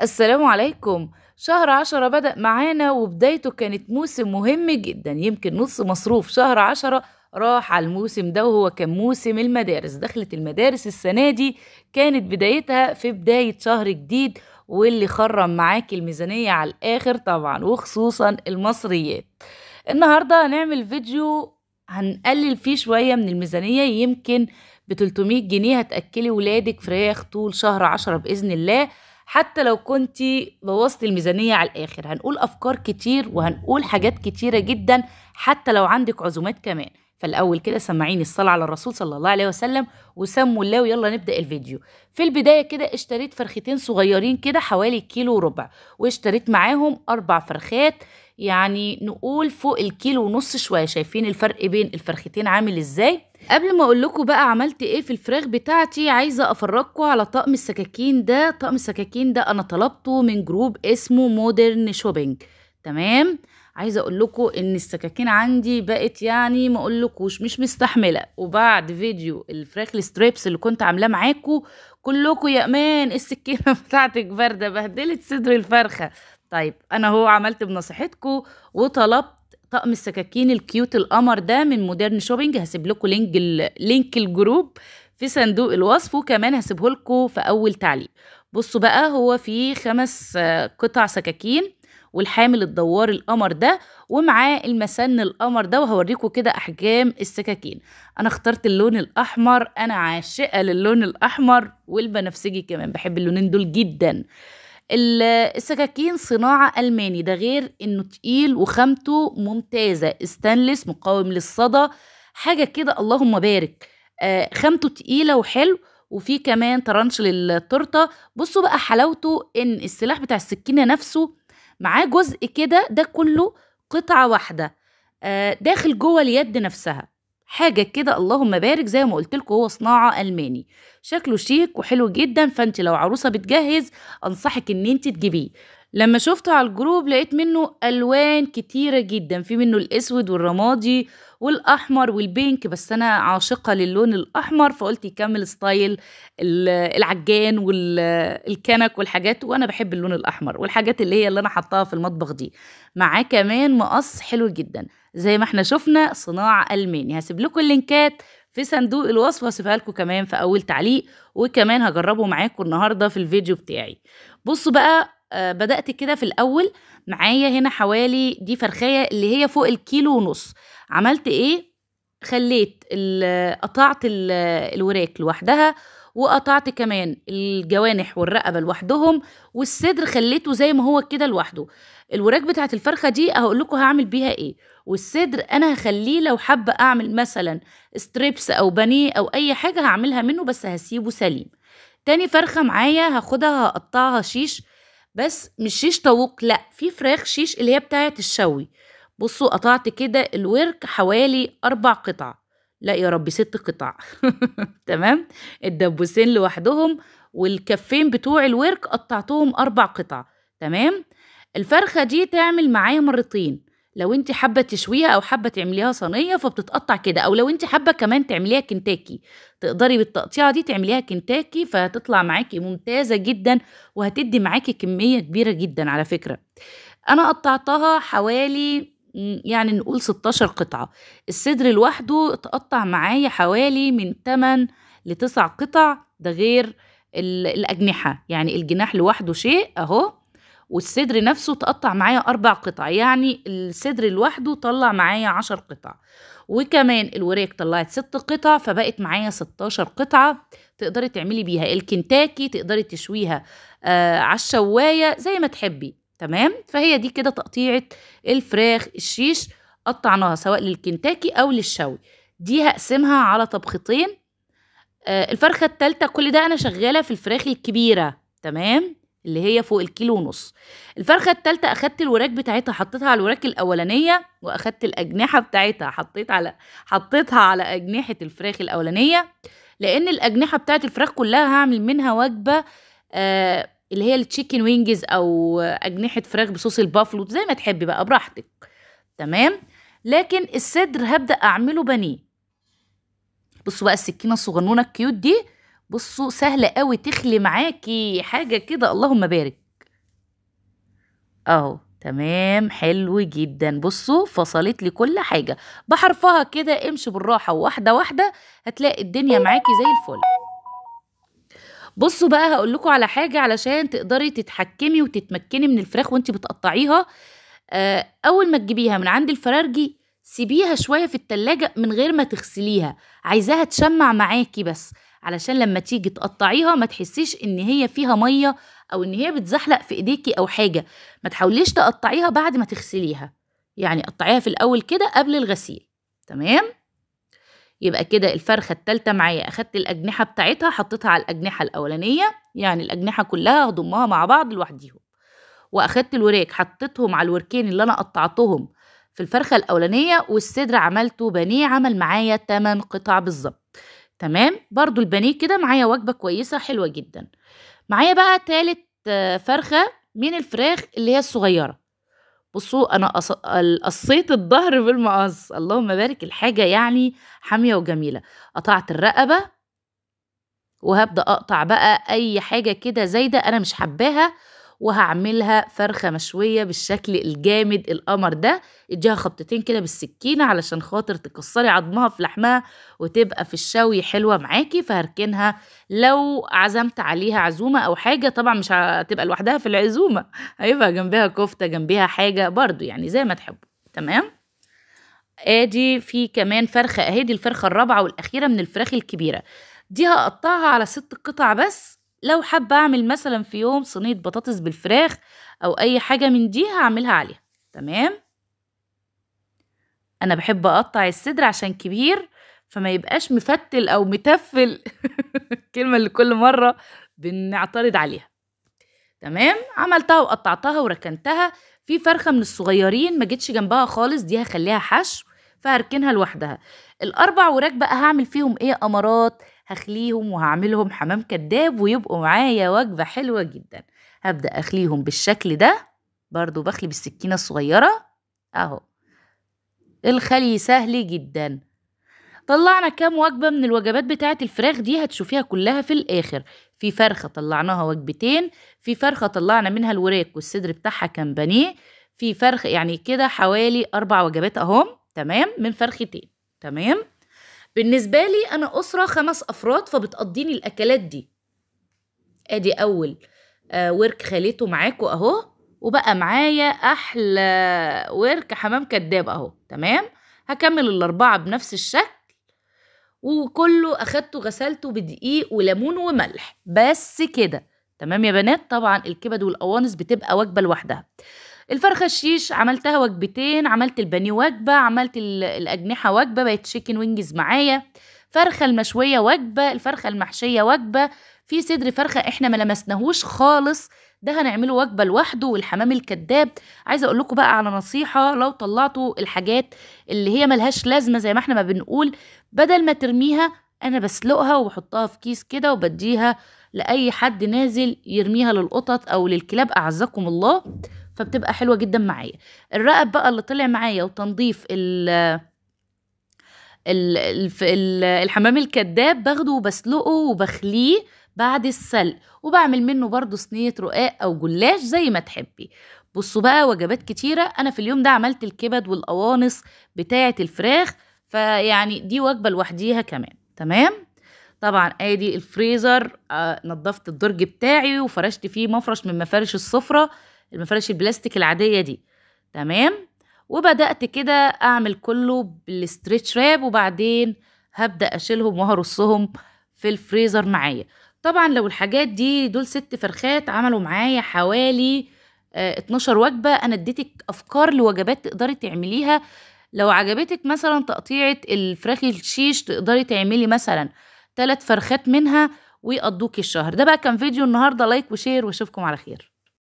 السلام عليكم شهر عشرة بدأ معانا وبدايته كانت موسم مهم جدا يمكن نص مصروف شهر عشرة راح على الموسم ده وهو كان موسم المدارس دخلت المدارس السنة دي كانت بدايتها في بداية شهر جديد واللي خرم معاكي الميزانية على الآخر طبعا وخصوصا المصريات النهاردة هنعمل فيديو هنقلل فيه شوية من الميزانية يمكن ب 300 جنيه هتأكلي ولادك فراخ طول شهر عشرة بإذن الله حتى لو كنتي بوظتي الميزانية على الآخر هنقول أفكار كتير وهنقول حاجات كتيرة جدا حتى لو عندك عزومات كمان فالأول كده سمعيني الصلاة على الرسول صلى الله عليه وسلم وسموا الله ويلا نبدأ الفيديو في البداية كده اشتريت فرختين صغيرين كده حوالي كيلو وربع واشتريت معاهم أربع فرخات يعني نقول فوق الكيلو ونص شوية شايفين الفرق بين الفرختين عامل ازاي قبل ما اقول لكم بقى عملت ايه في الفراخ بتاعتي عايزه افرجكم على طقم السكاكين ده طقم السكاكين ده انا طلبته من جروب اسمه مودرن شوبينج تمام عايزه اقول لكم ان السكاكين عندي بقت يعني ما اقولكوش مش مستحمله وبعد فيديو الفراخ الستريبس اللي كنت عاملاه معاكم كلكم يا امان السكينه بتاعتك بارده بهدلت صدر الفرخه طيب انا هو عملت بنصيحتكم وطلبت طقم السكاكين الكيوت القمر ده من مودرن شوبينج هسيب لكم لينك لينك الجروب في صندوق الوصف وكمان هسيبه لكم في اول تعليق بصوا بقى هو فيه خمس قطع سكاكين والحامل الدوار القمر ده ومعاه المسن القمر ده وهوريكم كده احجام السكاكين انا اخترت اللون الاحمر انا عاشقه للون الاحمر والبنفسجي كمان بحب اللونين دول جدا السكاكين صناعة ألماني ده غير إنه تقيل وخامته ممتازة استانلس مقاوم للصدى حاجة كده اللهم بارك آه خامته تقيلة وحلو وفي كمان طرنش للتورته بصوا بقى حلاوته ان السلاح بتاع السكينه نفسه معاه جزء كده ده كله قطعه واحده آه داخل جوه اليد نفسها حاجه كده اللهم بارك زي ما قلت لكم هو صناعه الماني شكله شيك وحلو جدا فانت لو عروسه بتجهز انصحك ان انت تجيبيه لما شفته على الجروب لقيت منه الوان كتيره جدا في منه الاسود والرمادي والاحمر والبينك بس انا عاشقه للون الاحمر فقلت يكمل ستايل العجان والكنك والحاجات وانا بحب اللون الاحمر والحاجات اللي هي اللي انا حطاها في المطبخ دي معاه كمان مقص حلو جدا زي ما احنا شفنا صناعه الماني هسيب لكم اللينكات في صندوق الوصف وهسيبها لكم كمان في اول تعليق وكمان هجربه معاكم النهارده في الفيديو بتاعي بصوا بقى آه بدأت كده في الأول معايا هنا حوالي دي فرخية اللي هي فوق الكيلو ونص عملت ايه خليت قطعت الوراك لوحدها وقطعت كمان الجوانح والرقبه لوحدهم والصدر خليته زي ما هو كده لوحده الوراك بتاعت الفرخه دي هقول لكم هعمل بيها ايه والصدر انا هخليه لو حابه اعمل مثلا ستريبس او بانيه او اي حاجه هعملها منه بس هسيبه سليم تاني فرخه معايا هاخدها هقطعها شيش بس مش شيش طاووق لا في فراخ شيش اللي هي بتاعت الشوي بصوا قطعت كده الورك حوالي أربع قطع لا يا ربي ست قطع تمام الدبوسين لوحدهم والكفين بتوع الورك قطعتهم أربع قطع تمام الفرخة دي تعمل معايا مرتين لو انت حابة تشويها او حابة تعمليها صينية فبتتقطع كده او لو انت حابة كمان تعمليها كنتاكي تقدري بالتقطيعة دي تعمليها كنتاكي فهتطلع معاكي ممتازة جدا وهتدي معاكي كمية كبيرة جدا على فكرة انا قطعتها حوالي يعني نقول 16 قطعة الصدر لوحده اتقطع معايا حوالي من 8 ل 9 قطع ده غير الأجنحة يعني الجناح لوحده شيء أهو والصدر نفسه تقطع معايا أربع قطع يعني الصدر لوحده طلع معايا عشر قطع وكمان الوراك طلعت ست قطع فبقت معايا 16 قطعة تقدري تعملي بيها الكنتاكي تقدري تشويها آه على الشواية زي ما تحبي تمام فهي دي كده تقطيعة الفراخ الشيش قطعناها سواء للكنتاكي أو للشوي دي هقسمها على طبختين آه الفرخة التالتة كل ده أنا شغالة في الفراخ الكبيرة تمام اللي هي فوق الكيلو ونص الفرخة التالتة أخدت الوراك بتاعتها حطيتها على الوراك الأولانية وأخدت الأجنحة بتاعتها حطيت على حطيتها على أجنحة الفراخ الأولانية لأن الأجنحة بتاعت الفراخ كلها هعمل منها وجبة آه اللي هي التشيكن وينجز او اجنحه فراخ بصوص البافلو زي ما تحبي بقى براحتك تمام لكن الصدر هبدا اعمله بانيه بصوا بقى السكينه الصغنونه الكيوت دي بصوا سهله قوي تخلي معاكي حاجه كده اللهم بارك اهو تمام حلو جدا بصوا فصلت لي كل حاجة بحرفها كده امشي بالراحة واحدة واحدة هتلاقي الدنيا معاكي زي الفل بصوا بقى هقول لكم على حاجة علشان تقدري تتحكمي وتتمكني من الفراخ وانت بتقطعيها آه، اول ما تجيبيها من عند الفرارجي سيبيها شوية في التلاجة من غير ما تغسليها عايزاها تشمع معاكي بس علشان لما تيجي تقطعيها ما تحسيش ان هي فيها مية او ان هي بتزحلق في ايديكي او حاجة ما تحاوليش تقطعيها بعد ما تغسليها يعني قطعيها في الاول كده قبل الغسيل تمام يبقى كده الفرخة التالتة معايا أخدت الأجنحة بتاعتها حطيتها على الأجنحة الأولانية يعني الأجنحة كلها هضمها مع بعض لوحديهم وأخدت الوراك حطيتهم على الوركين اللي أنا قطعتهم في الفرخة الأولانية والصدر عملته بانيه عمل معايا 8 قطع بالظبط تمام برضو البانيه كده معايا وجبة كويسة حلوة جدا معايا بقى تالت آه، فرخة من الفراخ اللي هي الصغيرة بصوا انا قص- قصيت الظهر بالمقص اللهم بارك الحاجة يعني حامية وجميلة قطعت الرقبة وهبدأ اقطع بقى اي حاجة كده زايدة انا مش حباها وهعملها فرخة مشوية بالشكل الجامد القمر ده اديها خبطتين كده بالسكينة علشان خاطر تكسري عظمها في لحمها وتبقى في الشوي حلوة معاكي فهركنها لو عزمت عليها عزومة او حاجة طبعا مش هتبقى لوحدها في العزومة هيبقى جنبها كفتة جنبها حاجة برضو يعني زي ما تحبوا تمام ادي في كمان فرخة اهي دي الفرخة الرابعة والاخيرة من الفراخ الكبيرة دي هقطعها على ست قطع بس لو حابة اعمل مثلا في يوم صينية بطاطس بالفراخ او اي حاجة من دي هعملها عليها تمام انا بحب اقطع الصدر عشان كبير فما يبقاش مفتل او متفل الكلمة اللي كل مرة بنعترض عليها تمام عملتها وقطعتها وركنتها في فرخة من الصغيرين ما جيتش جنبها خالص دي هخليها حشو فهركنها لوحدها الاربع وراك بقى هعمل فيهم ايه امارات هخليهم وهعملهم حمام كداب ويبقوا معايا وجبة حلوة جدا هبدأ اخليهم بالشكل ده برضو بخلي بالسكينة الصغيرة اهو الخلي سهل جدا طلعنا كام وجبة من الوجبات بتاعة الفراخ دي هتشوفيها كلها في الآخر في فرخة طلعناها وجبتين في فرخة طلعنا منها الوراك والصدر بتاعها كان بانيه في فرخ يعني كده حوالي أربع وجبات أهم تمام من فرختين تمام بالنسبة لي أنا أسرة خمس أفراد فبتقضيني الأكلات دي أدي أول آه ورك خليته معاكوا أهو وبقى معايا أحلى ورك حمام كداب أهو تمام هكمل الأربعة بنفس الشكل وكله أخدته غسلته بدقيق وليمون وملح بس كده تمام يا بنات طبعا الكبد والقوانص بتبقى وجبة لوحدها الفرخة الشيش عملتها وجبتين عملت البانيه وجبة عملت ال- الأجنحة وجبة بقت تشيكن وينجز معايا فرخة المشوية وجبة الفرخة المحشية وجبة في صدر فرخة احنا ما لمسناهوش خالص ده هنعمله وجبة لوحده والحمام الكداب عايزة اقول لكم بقى على نصيحة لو طلعتوا الحاجات اللي هي ملهاش لازمة زي ما احنا ما بنقول بدل ما ترميها انا بسلقها وبحطها في كيس كده وبديها لاي حد نازل يرميها للقطط او للكلاب اعزكم الله فبتبقى حلوه جدا معايا الرقب بقى اللي طلع معايا وتنظيف ال ال- الف- ال- الحمام الكداب باخده وبسلقه وبخليه بعد السلق وبعمل منه برضو صينية رقاق أو جلاش زي ما تحبي بصوا بقى وجبات كتيرة أنا في اليوم ده عملت الكبد والقوانص بتاعة الفراخ فيعني دي وجبة لوحديها كمان تمام طبعا ادي الفريزر آه نضفت الدرج بتاعي وفرشت فيه مفرش من مفارش السفرة المفارش البلاستيك العادية دي تمام وبدأت كده أعمل كله بالستريتش راب وبعدين هبدأ أشيلهم وهرصهم في الفريزر معايا طبعا لو الحاجات دي دول ست فرخات عملوا معايا حوالي آه 12 وجبة أنا اديتك أفكار لوجبات تقدري تعمليها لو عجبتك مثلا تقطيعة الفراخ الشيش تقدري تعملي مثلا ثلاث فرخات منها ويقضوكي الشهر ده بقى كان فيديو النهاردة لايك وشير واشوفكم على خير